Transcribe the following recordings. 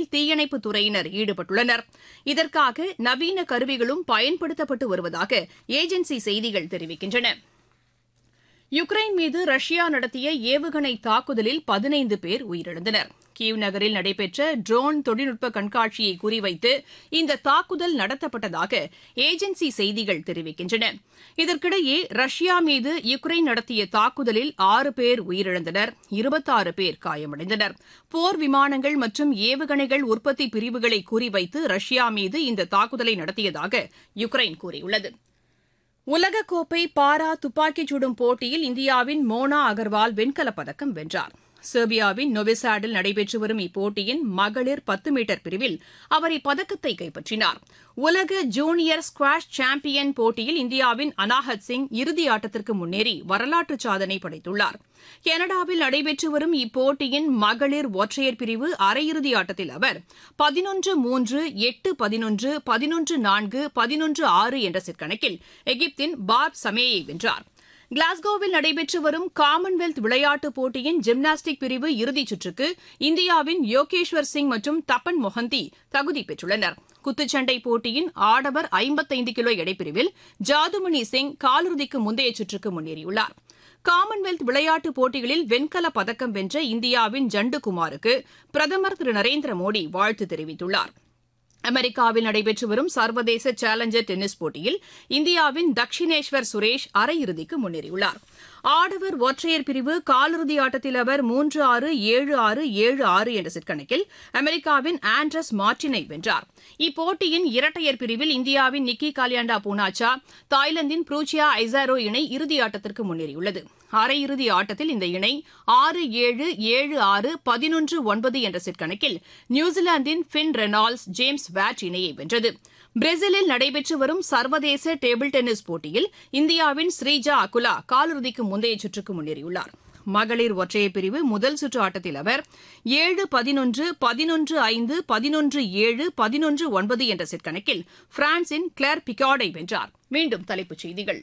தீயணைப்புத் துறையினர் ஈடுபட்டுள்ளனர் இதற்காக நவீன கருவிகளும் பயன்படுத்தப்பட்டு வருவதாக ஏஜென்சி செய்திகள் தெரிவிக்கின்றன யுக்ரைன் மீது ரஷ்யா நடத்திய ஏவுகணை தாக்குதலில் பதினைந்து பேர் உயிரிழந்தனர் கீவ் நகரில் நடைபெற்ற ட்ரோன் தொழில்நுட்ப கண்காட்சியை குறிவைத்து இந்த தாக்குதல் நடத்தப்பட்டதாக ஏஜென்சி செய்திகள் தெரிவிக்கின்றன இதற்கிடையே ரஷ்யா மீது யுக்ரைன் நடத்திய தாக்குதலில் ஆறு பேர் உயிரிழந்தனர் இருபத்தாறு பேர் காயமடைந்தனர் போர் விமானங்கள் மற்றும் ஏவுகணைகள் உற்பத்தி பிரிவுகளை குறிவைத்து ரஷ்யா மீது இந்த தாக்குதலை நடத்தியதாக யுக்ரைன் கூறியுள்ளது உலகக்கோப்பை பாரா துப்பாக்கிச் சுடும் போட்டியில் இந்தியாவின் மோனா அகர்வால் வெண்கலப் பதக்கம் வென்றார் செர்பியாவின் நொவிசாடில் நடைபெற்று வரும் இப்போட்டியின் மகளிர் பத்து மீட்டர் பிரிவில் அவர் இப்பதக்கத்தை கைப்பற்றினார் உலக ஜூனியர் ஸ்குவாஷ் சாம்பியன் போட்டியில் இந்தியாவின் அனாஹத் சிங் இறுதி ஆட்டத்திற்கு முன்னேறி வரலாற்று சாதனை படைத்துள்ளார் கனடாவில் நடைபெற்று வரும் இப்போட்டியின் மகளிர் ஒற்றையர் பிரிவு அரையிறுதி ஆட்டத்தில் அவர் பதினொன்று மூன்று எட்டு பதினொன்று பதினொன்று நான்கு பதினொன்று ஆறு என்ற செட் கணக்கில் எகிப்தின் பார்ப் சமேயை வென்றார் கிளாஸ்கோவில் நடைபெற்று வரும் காமன்வெல்த் விளையாட்டுப் போட்டியின் ஜிம்னாஸ்டிக் பிரிவு இறுதிச் சுற்றுக்கு இந்தியாவின் யோகேஸ்வர் சிங் மற்றும் தப்பன் மொஹந்தி தகுதி பெற்றுள்ளனர் குத்துச்சண்டை போட்டியின் ஆடவர் ஐம்பத்தைந்து கிலோ எடைப்பிரிவில் ஜாதுமணி சிங் காலிறுதிக்கு முந்தைய சுற்றுக்கு முன்னேறியுள்ளார் காமன்வெல்த் விளையாட்டுப் போட்டிகளில் வெண்கலப் பதக்கம் வென்ற இந்தியாவின் ஜண்டு குமாருக்கு பிரதமர் திரு நரேந்திர மோடி வாழ்த்து தெரிவித்துள்ளார் அமெரிக்காவில் நடைபெற்று வரும் சர்வதேச சேலஞ்சர் டென்னிஸ் போட்டியில் இந்தியாவின் தக்ஷினேஸ்வர் சுரேஷ் அரையிறுதிக்கு முன்னேறியுள்ளார் ஆடவர் ஒற்றையர் பிரிவு காலிறுதி ஆட்டத்தில் அவர் மூன்று ஆறு ஏழு ஆறு ஏழு ஆறு என்ற செட் கணக்கில் அமெரிக்காவின் ஆண்ட்ரஸ் மார்டினை வென்றார் இப்போட்டியின் இரட்டையர் பிரிவில் இந்தியாவின் நிக்கி காலியாண்டா பூனாச்சா தாய்லாந்தின் ப்ரூச்சியா ஐசாரோ இணை இறுதி ஆட்டத்திற்கு முன்னேறியுள்ளது அரையிறுதி ஆட்டத்தில் இந்த இணை ஆறு ஏழு ஏழு ஆறு பதினொன்று ஒன்பது என்ற செட் கணக்கில் நியூசிலாந்தின் ஃபின் ரெனால்ட்ஸ் ஜேம்ஸ் வேட் இணையை வென்றது பிரேசிலில் நடைபெற்று வரும் சர்வதேச டேபிள் டென்னிஸ் போட்டியில் இந்தியாவின் ஸ்ரீஜா அகுலா காலிறுதிக்கு முந்தைய சுற்றுக்கு முன்னேறியுள்ளார் மகளிர் ஒற்றையர் பிரிவு முதல் சுற்று ஆட்டத்தில் அவர் ஏழு பதினொன்று பதினொன்று ஐந்து பதினொன்று ஏழு பதினொன்று ஒன்பது என்ற செட் கணக்கில் பிரான்சின் கிளர் பிகார்டை வென்றார் மீண்டும் தலைப்புச் செய்திகள்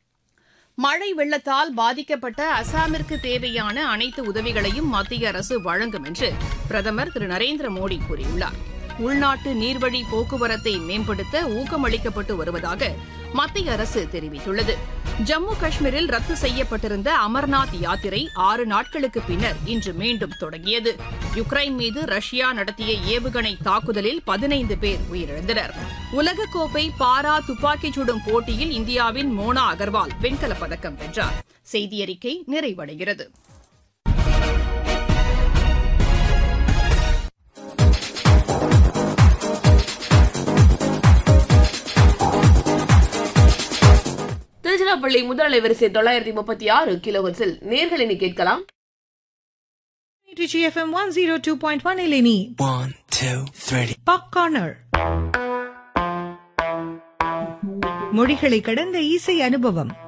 மழை வெள்ளத்தால் பாதிக்கப்பட்ட அசாமிற்கு தேவையான அனைத்து உதவிகளையும் மத்திய அரசு வழங்கும் என்று பிரதமர் திரு நரேந்திர மோடி கூறியுள்ளார் உள்நாட்டு நீர்வழி போக்குவரத்தை மேம்படுத்த ஊக்கமளிக்கப்பட்டு வருவதாக மத்திய அரசு தெரிவித்துள்ளது ஜம்மு காஷ்மீரில் ரத்து செய்யப்பட்டிருந்த அமர்நாத் யாத்திரை ஆறு நாட்களுக்கு பின்னர் இன்று மீண்டும் தொடங்கியது யுக்ரைன் மீது ரஷ்யா நடத்திய ஏவுகணை தாக்குதலில் பதினைந்து பேர் உயிரிழந்தனர் உலகக்கோப்பை பாரா துப்பாக்கிச் சுடும் போட்டியில் இந்தியாவின் மோனா அகர்வால் வெண்கலப் பதக்கம் வென்றார் செய்தியறிக்கை நிறைவடைகிறது திருச்சிராப்பள்ளி முதல் அலைவரிசை தொள்ளாயிரத்தி முப்பத்தி ஆறு கிலோஹெர்ட்ஸில் நேர்களினி கேட்கலாம் TGFM 102.1 Eleni. One, two, three. Pop Corner. மொழிகளை கடந்த இசை அனுபவம்